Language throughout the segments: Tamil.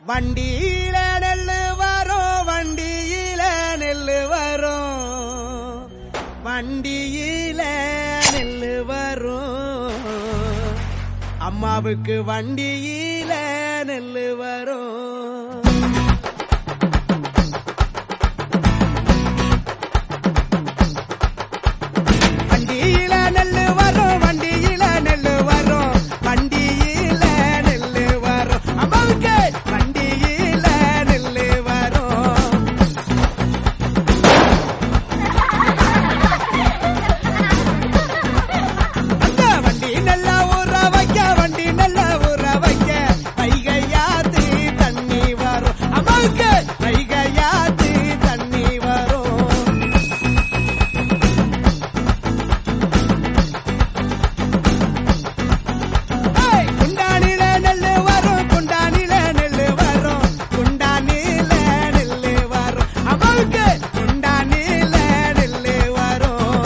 வண்டியில நெல்லு வரும் வண்டியில நெல்லு வரும் வண்டியில நெல்லு வரும் அம்மாவுக்கு வண்டியில நெல்லு வரும் வண்டியில நெல்லு வரும் வண்டியில நெல்லு வரும் வண்டியில நெல்லு வரும் அம்மாவுக்கு வண்டியில நெல்லு வரும் அந்த வண்டி நல்லா ஊற வைக்க வண்டி நல்லா ஊற வைக்க வைகையாத்து தண்ணி வரும் அம்மாவுக்கு வைகையாத்து தண்ணி வரும் ஏய், குண்டானில நெல்லு வரும் குண்டானில நெல்லு வரும் குண்டானில நெல்லு வரும் அம்மாவுக்கு குண்டானில நெல்லு வரும்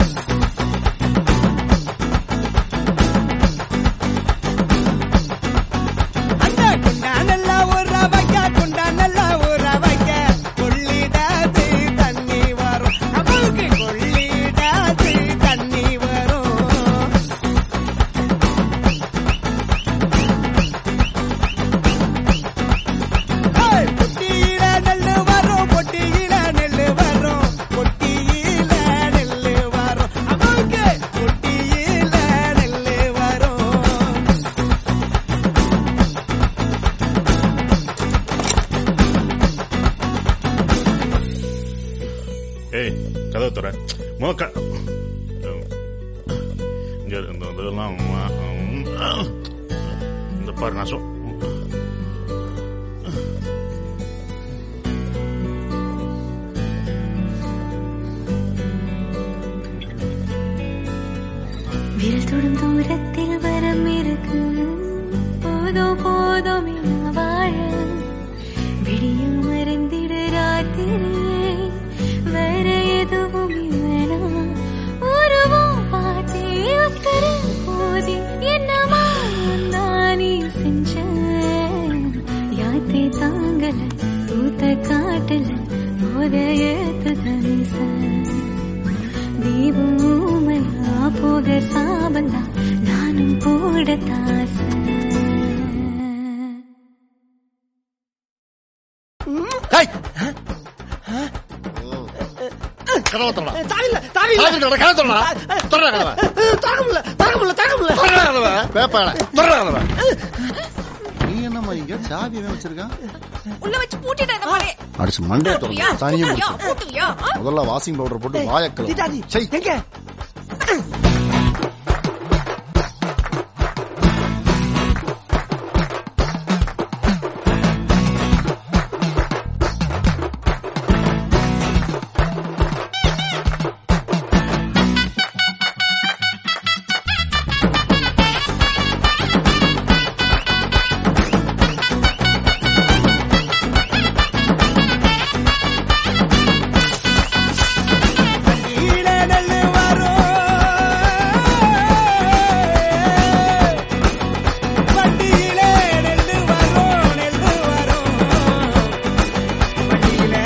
அந்த குண்டா நல்லா ஊற வைக்க குண்டா நல்லா ஊற வைக்க கொள்ளிடாது தண்ணி வரும் அம்மாவுக்கு கொள்ளிடாது தண்ணி வரும் ஏய், பொட்டியில நெல்லு வரும் பொட்டியில நெல்லு வரும் பொட்டியில நெல்லு வரும் அம்மாவுக்கு பொட்டியில நெல்லு வரும் ஏய் கதவை தர மோக்க இங்க இந்த இதெல்லாம் ம், இந்த பாரு நான் சொ- விரல் தொடும் தூரத்தில் வரம் இருக்கு போதோ போதும் என வாழ விடியும் மறந்திடு ராத்திரியே வேற எதுவும் வேணாம் உருவம் பார்த்தே உத்தர போதி என்னமா நானே செஞ்ச யாத்தே தாங்கல தூத்த காட்டல போத ஏத்து தனிச தீபூமையா போக சாபந்தா நானும் கூட தாச கதவை தரடா தாவில்ல தாவில்ல கதவை தரடா கதவை தரடா தரடா கதவை தாங்க முடியல தாங்க முடியல தாங்க முடியல தரடா கதவை பேப்பர தரடா கதவை நீ என்னம்மா இங்க சாவி வச்சிருக்கான் உள்ள வச்சு பூட்டிட்டேன் இந்த மாதிரி அடிச்சு மண்டே பூட்டுவியா? தொடர்ந்து தனியும் பூட்டுவியா? பூட்டுவியா? ஆ? முதல்ல வாஷிங் பவுடர் போட்டு வாயக்கல தீட்டாதி சை எங்க வண்டியில நெல்லு வரும் வண்டியில நெல்லு வரும் நெல்லு வரும் வண்டியில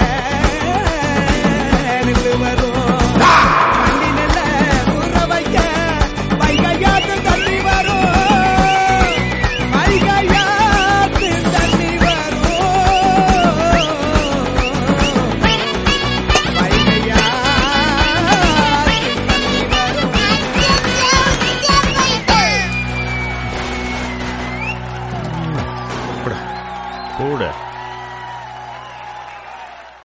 நெல்லு வரும் வண்டி நெல்ல ஊற வைக்க வைகையாத்து தண்ணி வரும் வைகையாத்து தண்ணி வரும் கூட கூட